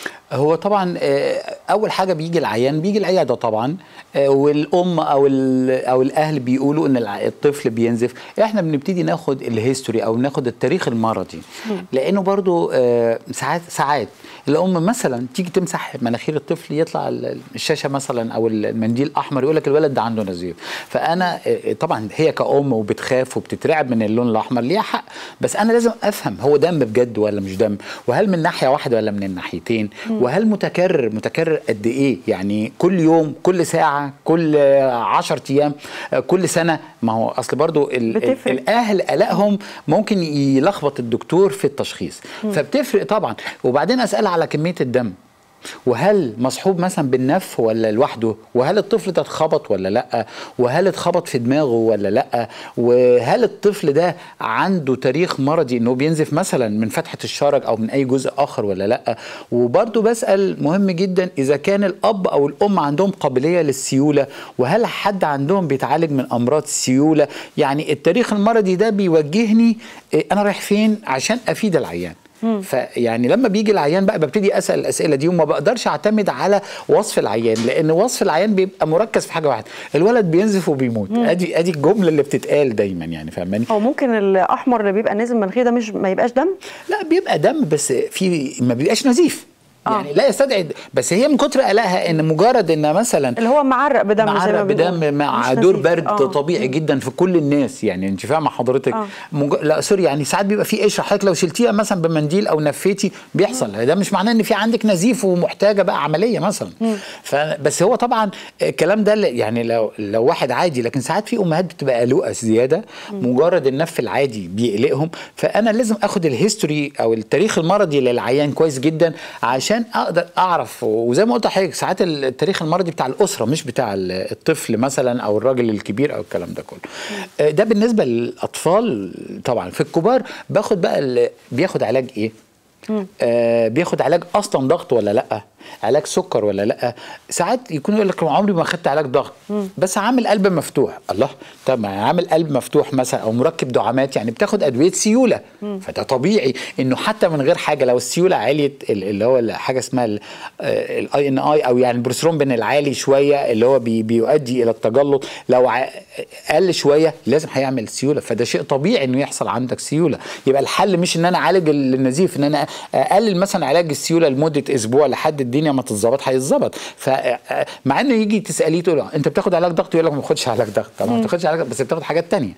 هو طبعا آه، اول حاجه بيجي العيان بيجي العياده طبعا آه، والام او ال- او الاهل بيقولوا ان الع- الطفل بينزف احنا بنبتدي ناخد الهيستوري او ناخد التاريخ المرضي لانه برضو آه، ساعات ساعات الام مثلا تيجي تمسح مناخير الطفل يطلع ال- الشاشه مثلا او المنديل الاحمر يقول لك الولد ده عنده نزيف فانا آه، طبعا هي كأم وبتخاف وبتترعب من اللون الاحمر ليها حق بس انا لازم افهم هو دم بجد ولا مش دم وهل من ناحيه واحده ولا من الناحيتين وهل متكرر متكرر قد ايه يعني كل يوم كل ساعه كل آه، عشر ايام آه، كل سنه ما هو اصل برضو ال- ال- بتفرق. الاهل قلقهم ممكن يلخبط الدكتور في التشخيص فبتفرق طبعا وبعدين اسال على كميه الدم وهل مصحوب مثلا بالنف ولا لوحده وهل الطفل ده اتخبط ولا لا وهل اتخبط في دماغه ولا لا وهل الطفل ده عنده تاريخ مرضي انه بينزف مثلا من فتحه الشرج او من اي جزء اخر ولا لا وبرضه بسال مهم جدا اذا كان الاب او الام عندهم قابليه للسيوله وهل حد عندهم بيتعالج من امراض السيوله يعني التاريخ المرضي ده بيوجهني إيه، انا رايح فين عشان افيد العيان فيعني لما بيجي العيان بقى ببتدي اسال الاسئله دي وما بقدرش اعتمد على وصف العيان لان وصف العيان بيبقى مركز في حاجه واحده الولد بينزف وبيموت ادي ادي الجمله اللي بتتقال دايما يعني فاهماني او ممكن الاحمر اللي بيبقى نازل من المناخير ده مش ما يبقاش دم؟ لا بيبقى دم بس في ما بيبقاش نزيف آه. يعني لا يستدعي بس هي من كتر قلقها ان مجرد ان مثلا اللي هو معرق بدم زي ما معرق بنقول. بدم مع مش دور نزيف. برد آه. طبيعي جدا في كل الناس يعني انت فاهمه حضرتك آه. مج... لا سوري يعني ساعات بيبقى في قشره حضرتك لو شلتيها مثلا بمنديل او نفيتي بيحصل ده مش معناه ان في عندك نزيف ومحتاجه بقى عمليه مثلا ف... بس هو طبعا الكلام ده ل- يعني لو لو واحد عادي لكن ساعات في امهات بتبقى قلقه زياده مجرد النف العادي بيقلقهم فانا لازم اخد الهيستوري او التاريخ المرضي للعيان كويس جدا عشان اقدر اعرف وزي ما قلت لحضرتك ساعات التاريخ المرضي بتاع الاسره مش بتاع ال- الطفل مثلا او الراجل الكبير او الكلام ده كله آه، ده بالنسبه للاطفال طبعا في الكبار باخد بقى ال- بياخد علاج ايه آه بياخد علاج اصلا ضغط ولا لا علاج سكر ولا لا ساعات يكون يقول لك عمري ما خدت علاج ضغط بس عامل قلب مفتوح الله طب ما عامل قلب مفتوح مثلا او مركب دعامات يعني بتاخد ادويه سيوله فده طبيعي انه حتى من غير حاجه لو السيوله عليت ال- اللي هو حاجه اسمها الاي ان اي او يعني البروسترومبين العالي شويه اللي هو بي بيؤدي الى التجلط لو ع- قل شويه لازم هيعمل سيوله فده شيء طبيعي انه يحصل عندك سيوله يبقى الحل مش ان انا اعالج النزيف ان انا اقلل مثلا علاج السيوله لمده اسبوع لحد الدنيا ما تتظبط هيتظبط فمع انه يجي تساليه تقول له انت بتاخد علاج ضغط يقول لك ما باخدش علاج ضغط طب ما بتاخدش علاج بس بتاخد حاجات تانية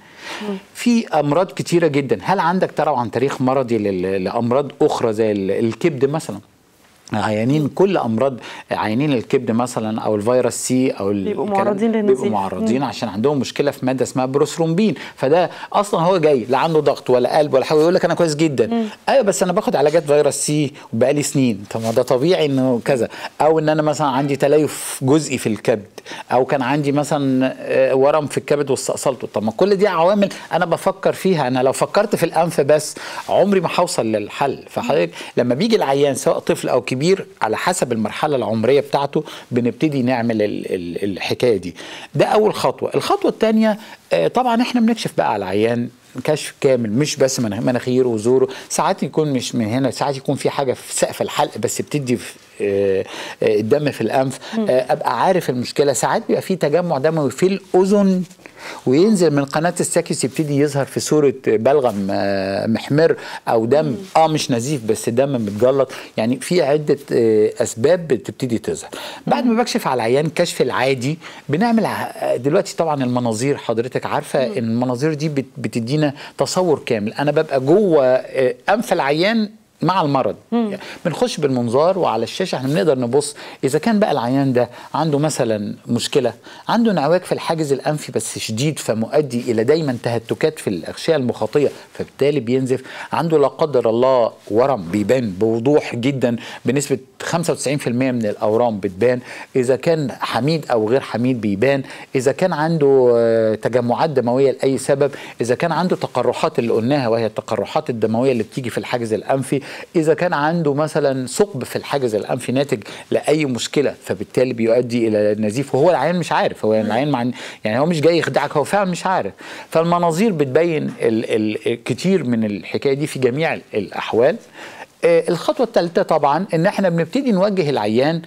في امراض كتيره جدا هل عندك طبعا تاريخ مرضي لل- لامراض اخرى زي ال- الكبد مثلا عيانين كل امراض عيانين الكبد مثلا او الفيروس سي او بيبقوا الكلام- معرضين للنزيف. بيبقوا معرضين عشان عندهم مشكله في ماده اسمها بروثرومبين فده اصلا هو جاي لا عنده ضغط ولا قلب ولا حاجه يقول لك انا كويس جدا ايوه بس انا باخد علاجات فيروس سي وبقالي سنين طب ما ده طبيعي انه كذا او ان انا مثلا عندي تليف جزئي في الكبد او كان عندي مثلا آه، ورم في الكبد واستأصلته طب ما كل دي عوامل انا بفكر فيها انا لو فكرت في الانف بس عمري ما هوصل للحل فحضرتك لما بيجي العيان سواء طفل او كبير على حسب المرحله العمريه بتاعته بنبتدي نعمل ال- ال- الحكايه دي ده اول خطوه الخطوه الثانيه طبعا احنا بنكشف بقى على العيان كشف كامل مش بس من مناخيره وزوره ساعات يكون مش من هنا ساعات يكون في حاجه في سقف الحلق بس بتدي في آه، آه، الدم في الانف آه، ابقى عارف المشكله ساعات بيبقى في تجمع دموي في الاذن وينزل من قناه الساكس يبتدي يظهر في صوره بلغم آه، محمر او دم اه مش نزيف بس دم متجلط يعني في عده آه، اسباب بتبتدي تظهر بعد ما بكشف على العيان الكشف العادي بنعمل ع- دلوقتي طبعا المناظير حضرتك عارفه ان المناظير دي بت- بتدينا تصور كامل انا ببقى جوه آه، انف العيان مع المرض يعني بنخش بالمنظار وعلى الشاشه احنا بنقدر نبص اذا كان بقى العيان ده عنده مثلا مشكله عنده انعواج في الحاجز الانفي بس شديد فمؤدي الى دايما تهتكات في الاغشيه المخاطيه فبالتالي بينزف عنده لا قدر الله ورم بيبان بوضوح جدا بنسبه 95% من الاورام بتبان اذا كان حميد او غير حميد بيبان اذا كان عنده آه، تجمعات دمويه لاي سبب اذا كان عنده تقرحات اللي قلناها وهي التقرحات الدمويه اللي بتيجي في الحاجز الانفي اذا كان عنده مثلا ثقب في الحاجز الانفي ناتج لاي مشكله فبالتالي بيؤدي الى النزيف وهو العيان مش عارف هو العيان مع يعني هو مش جاي يخدعك هو فعلا مش عارف فالمناظير بتبين ال ال كتير من الحكايه دي في جميع ال- الاحوال آه، الخطوه الثالثه طبعا ان احنا بنبتدي نوجه العيان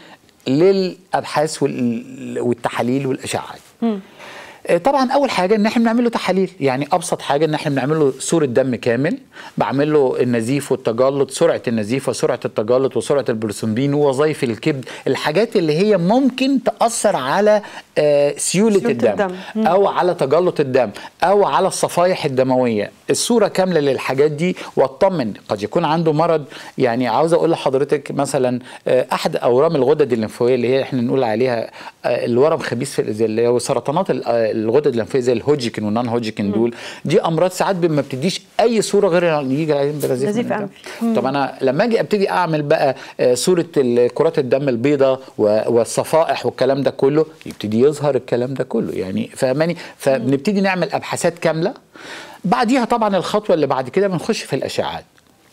للابحاث وال- والتحاليل والاشعاعات آه، طبعا اول حاجه ان احنا بنعمل له تحاليل يعني ابسط حاجه ان احنا بنعمل له صوره دم كامل بعمل له النزيف والتجلط سرعه النزيف وسرعه التجلط وسرعه البروسومبين ووظائف الكبد الحاجات اللي هي ممكن تاثر على آه، سيوله سيولة الدم, الدم. الدم. او على تجلط الدم او على الصفائح الدمويه الصوره كامله للحاجات دي واطمن قد يكون عنده مرض يعني عاوز اقول لحضرتك مثلا آه، احد اورام الغدد الليمفاويه اللي هي احنا نقول عليها آه، الورم خبيث في زي اللي هو سرطانات ال- آه، الغدد الليمفاويه زي الهوجيكن والنون هوجيكن دول دي امراض ساعات ما بتديش اي صوره غير ان يجي العيان بنزيف نزيف من الدم. أنفي. طب انا لما اجي ابتدي اعمل بقى آه، صوره ال- كرات الدم البيضاء و- والصفائح والكلام ده كله يبتدي يظهر الكلام ده كله يعني فاهماني فبنبتدي نعمل ابحاثات كامله بعديها طبعا الخطوه اللي بعد كده بنخش في الاشعاعات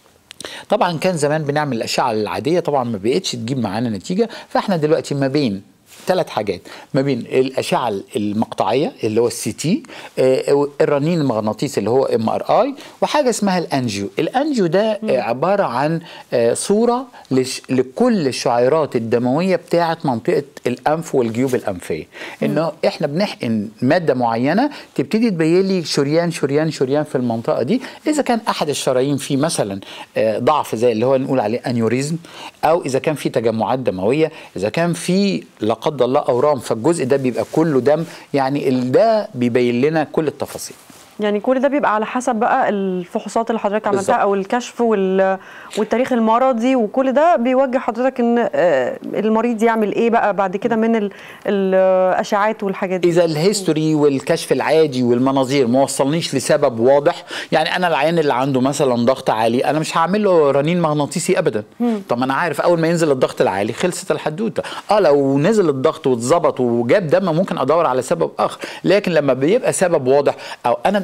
طبعا كان زمان بنعمل الاشعه العاديه طبعا ما بقتش تجيب معانا نتيجه فاحنا دلوقتي ما بين ثلاث حاجات ما بين الاشعه المقطعيه اللي هو السي تي الرنين المغناطيسي اللي هو ام ار اي وحاجه اسمها الانجيو الانجيو ده آه، عباره عن آه، صوره لش- لكل الشعيرات الدمويه بتاعه منطقه الانف والجيوب الانفيه انه احنا بنحقن ماده معينه تبتدي تبين لي شريان شريان شريان في المنطقه دي اذا كان احد الشرايين فيه مثلا آه، ضعف زي اللي هو نقول عليه انيوريزم او اذا كان في تجمعات دمويه اذا كان في لا قدر الله اورام فالجزء ده بيبقى كله دم يعني ال- ده بيبين لنا كل التفاصيل يعني كل ده بيبقى على حسب بقى الفحوصات اللي حضرتك عملتها بالظبط. او الكشف وال... والتاريخ المرضي وكل ده بيوجه حضرتك ان آه، المريض يعمل ايه بقى بعد كده من ال... الاشعاعات والحاجات دي اذا الهيستوري والكشف العادي والمناظير ما وصلنيش لسبب واضح يعني انا العيان اللي عنده مثلا ضغط عالي انا مش هعمل له رنين مغناطيسي ابدا طب ما انا عارف اول ما ينزل الضغط العالي خلصت الحدوته اه لو نزل الضغط واتظبط وجاب دم ممكن ادور على سبب اخر لكن لما بيبقى سبب واضح او انا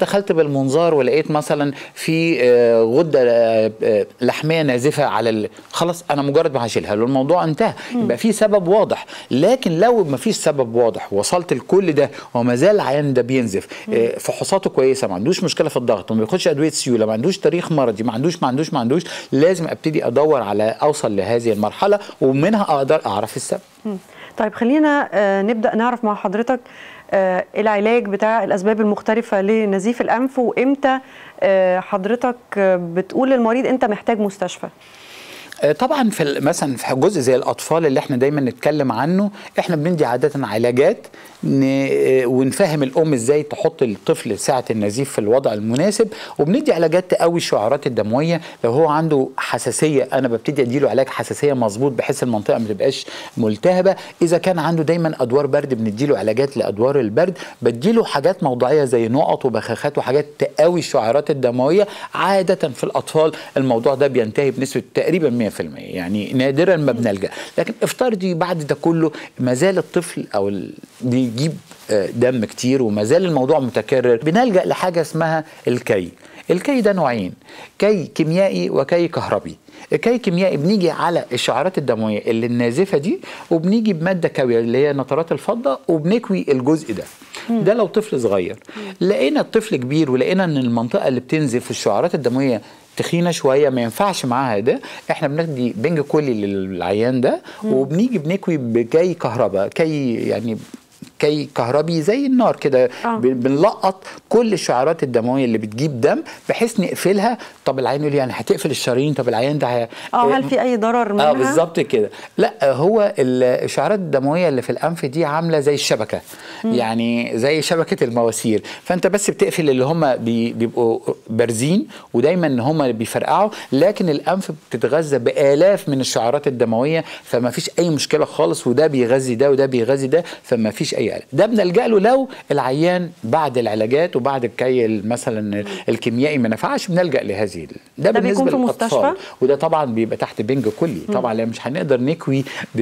دخلت بالمنظار ولقيت مثلا في آه، غده آه، آه، لحميه نازفه على ال... خلاص انا مجرد ما هشيلها له الموضوع انتهى يبقى في سبب واضح لكن لو ما فيش سبب واضح وصلت لكل ده وما زال العيان ده بينزف آه، فحوصاته كويسه ما عندوش مشكله في الضغط وما بياخدش ادويه سيوله ما عندوش تاريخ مرضي ما عندوش ما عندوش ما عندوش لازم ابتدي ادور على اوصل لهذه المرحله ومنها اقدر اعرف السبب مم. طيب خلينا آه، نبدا نعرف مع حضرتك آه، العلاج بتاع الاسباب المختلفه لنزيف الانف وامتى آه، حضرتك آه، بتقول للمريض انت محتاج مستشفى آه، طبعا في ال- مثلا في جزء زي الاطفال اللي احنا دايما نتكلم عنه احنا بندي عاده علاجات ن- آه، ونفهم الام ازاي تحط الطفل ساعه النزيف في الوضع المناسب وبندي علاجات تقوي الشعيرات الدمويه لو هو عنده حساسيه انا ببتدي اديله علاج حساسيه مظبوط بحيث المنطقه ما تبقاش ملتهبه اذا كان عنده دايما ادوار برد بنديله علاجات لادوار البرد بديله حاجات موضعيه زي نقط وبخاخات وحاجات تقوي الشعيرات الدمويه عاده في الاطفال الموضوع ده بينتهي بنسبه تقريبا 100% يعني نادرا ما بنلجا لكن افترضي بعد ده كله ما زال الطفل او ال- بيجيب آه، دم كتير وما زال الموضوع متكرر بنلجا لحاجه اسمها الكي الكي ده نوعين كي كيميائي وكي كهربي كي كيميائي بنيجي على الشعيرات الدمويه اللي النازفه دي وبنيجي بماده كاويه اللي هي نترات الفضه وبنكوي الجزء ده ده لو طفل صغير لقينا الطفل كبير ولقينا ان المنطقه اللي بتنزف الشعيرات الدمويه تخينه شويه ما ينفعش معاها ده احنا بندي بنج كلي للعيان ده وبنيجي بنكوي بكي كهرباء كي يعني كي كهربي زي النار كده آه. بن- بنلقط كل الشعيرات الدمويه اللي بتجيب دم بحيث نقفلها طب العيان يقول لي يعني هتقفل الشرايين طب العيان ده هي- اه هل في اي ضرر منها اه بالظبط كده لا هو ال- الشعيرات الدمويه اللي في الانف دي عامله زي الشبكه يعني زي شبكه المواسير فانت بس بتقفل اللي هم بي بيبقوا بارزين ودايما ان هم بيفرقعوا لكن الانف بتتغذى بالاف من الشعيرات الدمويه فما فيش اي مشكله خالص وده بيغذي ده وده بيغذي ده فما فيش اي قلق ده بنلجا له لو العيان بعد العلاجات وبعد الكي مثلا الكيميائي ما نفعش بنلجا لهذه ال- ده, ده بيكون بالنسبه في للاطفال مستشفى؟ وده طبعا بيبقى تحت بنج كلي طبعا لان مش هنقدر نكوي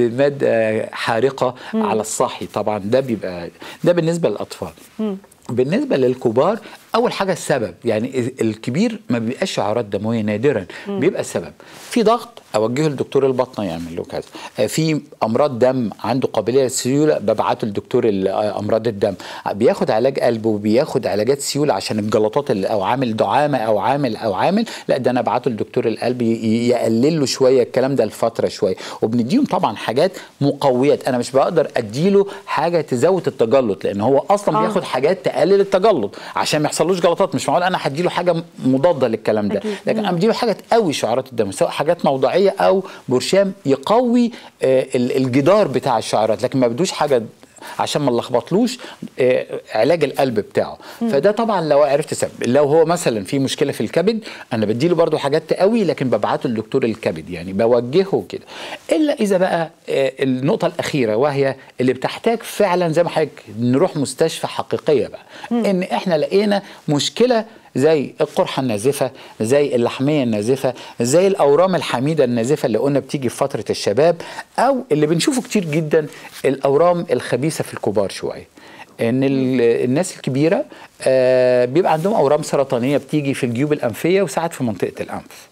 بماده حارقه على الصحي طبعا ده بيبقى ده بالنسبه للاطفال بالنسبه للكبار اول حاجه السبب يعني الكبير ما بيبقاش شعارات دمويه نادرا بيبقى السبب في ضغط اوجهه لدكتور البطنه يعمل له كذا آه، في امراض دم عنده قابليه للسيوله ببعته لدكتور ال- آه، امراض الدم بياخد علاج قلب وبياخد علاجات سيوله عشان الجلطات اللي او عامل دعامه او عامل او عامل لا ده انا ابعته لدكتور القلب ي- ي- يقلل له شويه الكلام ده لفتره شويه وبنديهم طبعا حاجات مقويات انا مش بقدر اديله حاجه تزود التجلط لان هو اصلا آه. بياخد حاجات تقلل التجلط عشان ما يحصلوش جلطات مش معقول انا هديله حاجه مضاده للكلام ده أكيد. لكن انا بديله حاجه تقوي شعيرات الدم سواء حاجات موضعيه او برشام يقوي آه، ال- الجدار بتاع الشعيرات لكن ما بدوش حاجه عشان ما نلخبطلوش آه، علاج القلب بتاعه فده طبعا لو عرفت سبب لو هو مثلا في مشكله في الكبد انا بديله برضو حاجات تقوي لكن ببعته لدكتور الكبد يعني بوجهه كده الا اذا بقى آه، النقطه الاخيره وهي اللي بتحتاج فعلا زي ما حضرتك نروح مستشفى حقيقيه بقى ان احنا لقينا مشكله زي القرحه النازفه زي اللحميه النازفه زي الاورام الحميده النازفه اللي قلنا بتيجي في فتره الشباب او اللي بنشوفه كتير جدا الاورام الخبيثه في الكبار شويه ان ال- الناس الكبيره آه، بيبقى عندهم اورام سرطانيه بتيجي في الجيوب الانفيه وساعات في منطقه الانف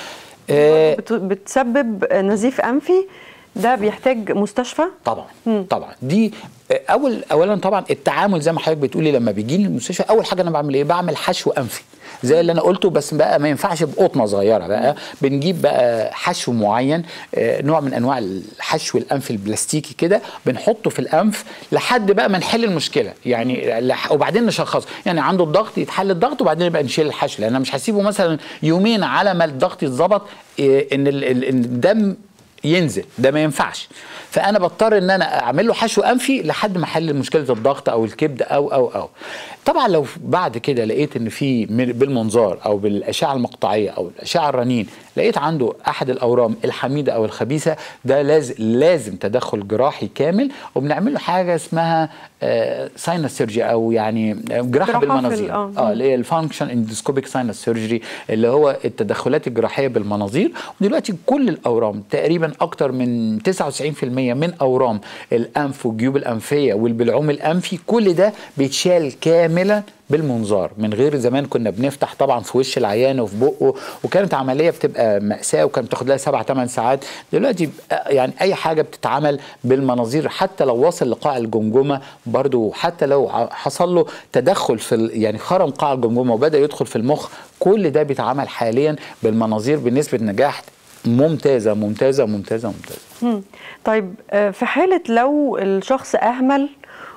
آه، بت- بتسبب نزيف انفي ده بيحتاج مستشفى طبعا طبعا دي اول اولا طبعا التعامل زي ما حضرتك بتقولي لما بيجي لي المستشفى اول حاجه انا بعمل ايه بعمل حشو انفي زي اللي انا قلته بس بقى ما ينفعش بقطنه صغيره بقى بنجيب بقى حشو معين آه، نوع من انواع الحشو الانف البلاستيكي كده بنحطه في الانف لحد بقى ما نحل المشكله يعني لح- وبعدين نشخصه يعني عنده الضغط يتحل الضغط وبعدين نبقى نشيل الحشو لان انا مش هسيبه مثلا يومين على ما الضغط يتظبط آه، ان ال- ال- إن الدم ينزل ده ما ينفعش فانا بضطر ان انا اعمل له حشو انفي لحد ما احل مشكله الضغط او الكبد او او او طبعا لو بعد كده لقيت ان في من- بالمنظار او بالاشعه المقطعيه او الاشعه الرنين لقيت عنده احد الاورام الحميده او الخبيثه ده لازم لازم تدخل جراحي كامل وبنعمل له حاجه اسمها ساينس سيرجي او يعني آه، جراحه جراحة في ال- بالمناظير آه. اه اللي هي الفانكشن اندوسكوبيك ساينس سيرجري اللي هو التدخلات الجراحيه بالمناظير ودلوقتي كل الاورام تقريبا اكتر من 99% من اورام الانف والجيوب الانفيه والبلعوم الانفي كل ده بيتشال كاملا بالمنظار من غير زمان كنا بنفتح طبعا في وش العيان وفي بقه وكانت عمليه بتبقى ماساه وكانت بتاخد لها سبع ثمان ساعات دلوقتي بقى يعني اي حاجه بتتعمل بالمناظير حتى لو وصل لقاع الجمجمه برضو حتى لو ع- حصل له تدخل في ال- يعني خرم قاع الجمجمه وبدا يدخل في المخ كل ده بيتعمل حاليا بالمناظير بنسبه نجاح ممتازه ممتازه ممتازه ممتازه مم. طيب آه، في حالة لو الشخص أهمل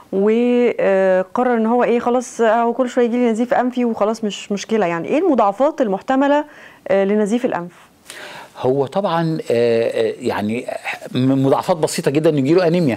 وقرر ان هو ايه خلاص آه، هو كل شويه يجي لي نزيف انفي وخلاص مش مشكله يعني ايه المضاعفات المحتمله آه، لنزيف الانف هو طبعا آه، آه، يعني من مضاعفات بسيطه جدا يجي له انيميا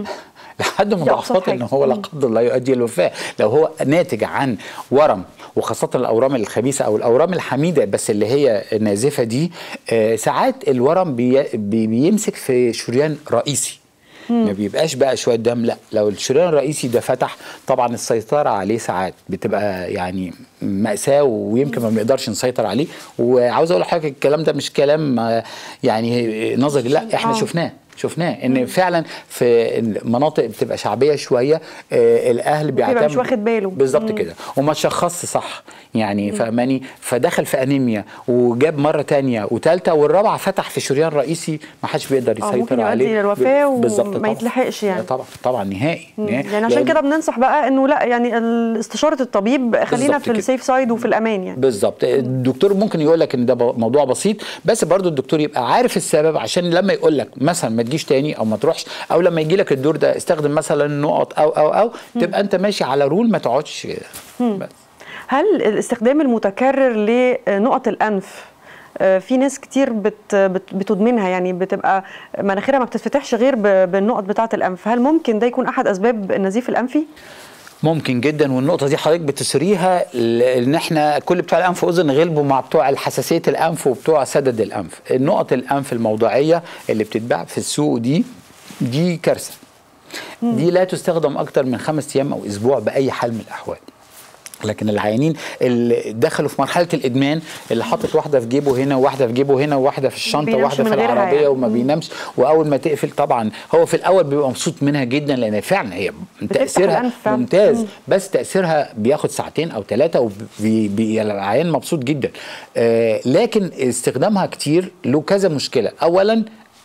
لحد مضاعفات حاجة. ان هو لا قدر الله يؤدي الى الوفاه لو هو ناتج عن ورم وخاصه الاورام الخبيثه او الاورام الحميده بس اللي هي النازفه دي آه، ساعات الورم بي بي- بيمسك في شريان رئيسي ما بيبقاش بقى شويه دم لا لو الشريان الرئيسي ده فتح طبعا السيطره عليه ساعات بتبقى يعني مأساة ويمكن ما بنقدرش نسيطر عليه وعاوز اقول لحضرتك الكلام ده مش كلام آه، يعني نظري لا احنا آه. شفناه شفناه ان فعلا في مناطق بتبقى شعبيه شويه آه الاهل بيعتمدوا مش واخد باله. بالظبط كده وما تشخصش صح يعني فاهماني فدخل في انيميا وجاب مره تانية وثالثه والرابعه فتح في شريان رئيسي ما حدش بيقدر آه، يسيطر ممكن يؤدي عليه إلى الوفاة ب- بالظبط وما طبعاً. يتلحقش يعني. آه، طبعا طبعا نهائي, نهائي. يعني عشان لأن- كده بننصح بقى انه لا يعني ال- استشاره الطبيب خلينا بالظبط في كده. السيف سايد وفي الامان يعني بالظبط الدكتور ممكن يقول لك ان ده ب- موضوع بسيط بس برضو الدكتور يبقى عارف السبب عشان لما يقول لك مثلا ما تجيش تاني او ما تروحش او لما يجي لك الدور ده استخدم مثلا نقط او او او تبقى انت ماشي على رول ما تقعدش بس هل الاستخدام المتكرر لنقط الانف آه، في ناس كتير بت بت بتدمنها يعني بتبقى مناخيرها ما بتتفتحش غير ب- بالنقط بتاعه الانف هل ممكن ده يكون احد اسباب النزيف الانفي ممكن جدا والنقطه دي حضرتك بتثريها ل- ان احنا كل بتوع الانف واذن غلبوا مع بتوع حساسيه الانف وبتوع سدد الانف النقط الانف الموضعيه اللي بتتباع في السوق دي دي كارثه دي لا تستخدم اكتر من خمس ايام او اسبوع باي حال من الاحوال لكن العيانين اللي دخلوا في مرحله الادمان اللي حاطط واحده في جيبه هنا وواحده في جيبه هنا وواحده في الشنطه بينامش وواحده من في غيرها العربيه يعني. وما مم. بينامش واول ما تقفل طبعا هو في الاول بيبقى مبسوط منها جدا لان فعلا هي تاثيرها الأنف فعلا. ممتاز مم. بس تاثيرها بياخد ساعتين او ثلاثه والعيان مبسوط جدا آه لكن استخدامها كتير له كذا مشكله اولا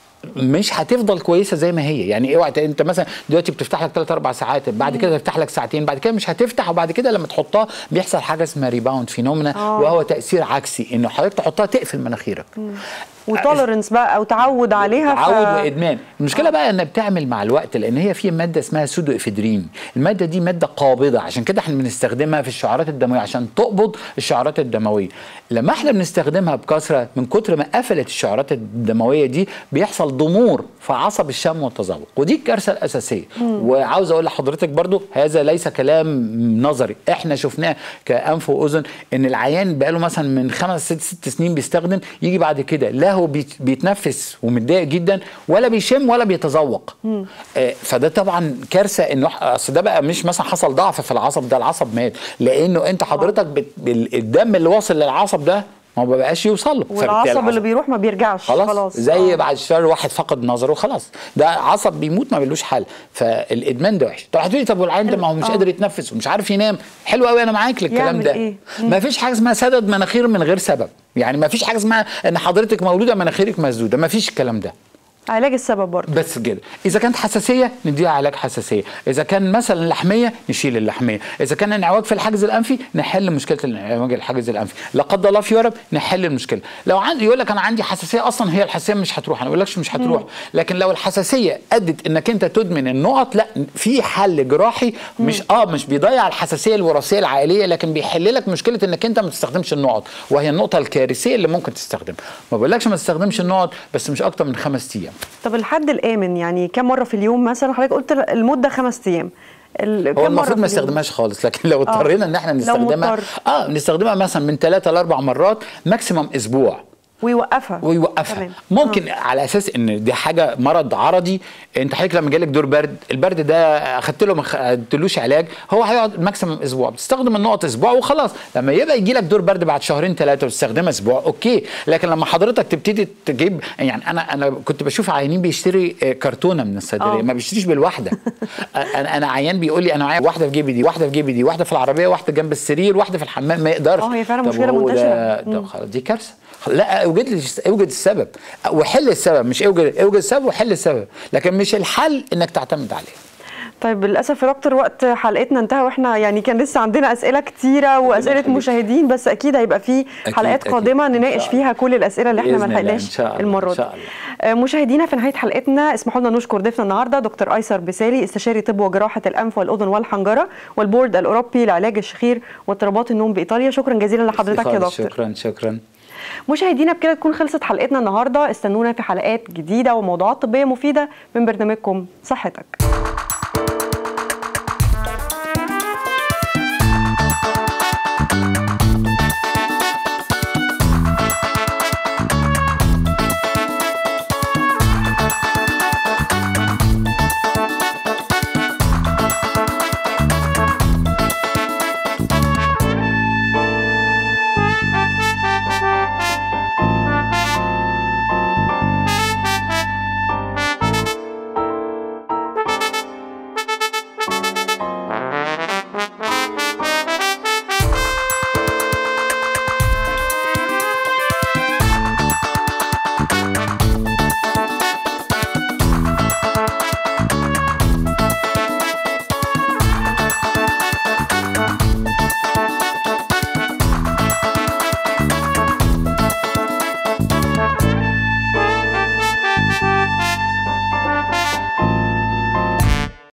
مش هتفضل كويسه زي ما هي يعني اوعى ت- انت مثلا دلوقتي بتفتح لك 3 4 ساعات بعد كده تفتح لك ساعتين بعد كده مش هتفتح وبعد كده لما تحطها بيحصل حاجه اسمها ريباوند فينومينا آه. وهو تاثير عكسي انه حضرتك تحطها تقفل مناخيرك وتولرنس بقى او تعود عليها تعود وادمان المشكله بقى انها بتعمل مع الوقت لان هي في ماده اسمها سودو افيدرين الماده دي ماده قابضه عشان كده احنا بنستخدمها في الشعرات الدمويه عشان تقبض الشعرات الدمويه لما احنا بنستخدمها بكثره من كتر ما قفلت الشعرات الدمويه دي بيحصل ضمور في عصب الشم والتذوق ودي الكارثه الاساسيه وعاوز اقول لحضرتك برضو هذا ليس كلام نظري احنا شفناه كانف واذن ان العيان بقاله مثلا من خمس ست ست سنين بيستخدم يجي بعد كده لا هو بيت- بيتنفس ومتضايق جدا ولا بيشم ولا بيتذوق آه فده طبعا كارثه انه ح- اصل ده بقى مش مثلا حصل ضعف في العصب ده العصب مات لانه انت حضرتك بت... ال- الدم اللي واصل للعصب ده ما بقاش يوصل له فبالتالي والعصب اللي العصب- بيروح ما بيرجعش خلاص, خلاص زي آه. بعد شهر واحد فقد نظره خلاص ده عصب بيموت ما بيلوش حل فالادمان ده وحش طب هتقولي طب والعيان ده ما هو مش آه. قادر يتنفس ومش عارف ينام حلو قوي انا معاك للكلام يعمل ده إيه؟ ما فيش حاجه اسمها سدد مناخير من غير سبب يعني ما فيش حاجه اسمها ان حضرتك مولوده مناخيرك مسدوده ما فيش الكلام ده علاج السبب برضه بس كده اذا كانت حساسيه نديها علاج حساسيه اذا كان مثلا لحميه نشيل اللحميه اذا كان انعواج في الحاجز الانفي نحل مشكله الانعواج الحاجز الانفي لا قدر الله في ورم نحل المشكله لو عندي يقول لك انا عندي حساسيه اصلا هي الحساسيه مش هتروح انا ما بقولكش مش هتروح لكن لو الحساسيه ادت انك انت تدمن النقط لا في حل جراحي مش اه مش بيضيع الحساسيه الوراثيه العائليه لكن بيحل لك مشكله انك انت ما تستخدمش النقط وهي النقطه الكارثيه اللي ممكن تستخدمها ما بقولكش ما تستخدمش النقط بس مش اكتر من خمس ايام طب الحد الامن يعني كم مره في اليوم مثلا حضرتك قلت المده خمس ايام ال- هو كم مرة المفروض في ما اليوم؟ نستخدمش خالص لكن لو اضطرينا ان احنا لو نستخدمها مضطر. اه نستخدمها مثلا من ثلاثة لاربع مرات ماكسيمم اسبوع ويوقفها ويوقفها تمام. ممكن آه. على اساس ان دي حاجه مرض عرضي انت حضرتك لما جالك دور برد البرد ده اخدت له ما خدتلوش علاج هو هيقعد ماكسيمم اسبوع بتستخدم النقط اسبوع وخلاص لما يبقى يجي لك دور برد بعد شهرين ثلاثه وتستخدمها اسبوع اوكي لكن لما حضرتك تبتدي تجيب يعني انا انا كنت بشوف عيانين بيشتري آه، كرتونه من الصيدليه آه. ما بيشتريش بالواحده انا انا عيان بيقول لي انا معايا واحده في جيبي دي واحده في جيبي دي واحده في العربيه واحده جنب السرير واحده في الحمام ما يقدرش آه، هي فعلا طب مشكلة هو منتشرة. ده, ده مم. خلاص دي كارثه لا اوجد لي اوجد السبب وحل السبب مش اوجد اوجد السبب وحل السبب لكن مش الحل انك تعتمد عليه طيب للاسف يا دكتور وقت حلقتنا انتهى واحنا يعني كان لسه عندنا اسئله كتيره واسئله يخليك. مشاهدين بس اكيد هيبقى في أكيد، حلقات أكيد. قادمه إن نناقش شاء الله. فيها كل الاسئله اللي احنا ما بإذن الله، لحقناش إن شاء الله، المره إن دي شاء الله. آه، مشاهدينا في نهايه حلقتنا اسمحوا لنا نشكر ضيفنا النهارده دكتور ايسر بسالي استشاري طب وجراحه الانف والاذن والحنجره والبورد الاوروبي لعلاج الشخير واضطرابات النوم بايطاليا شكرا جزيلا لحضرتك يا خالص، دكتور شكرا شكرا مشاهدينا بكده تكون خلصت حلقتنا النهارده استنونا في حلقات جديده وموضوعات طبيه مفيده من برنامجكم صحتك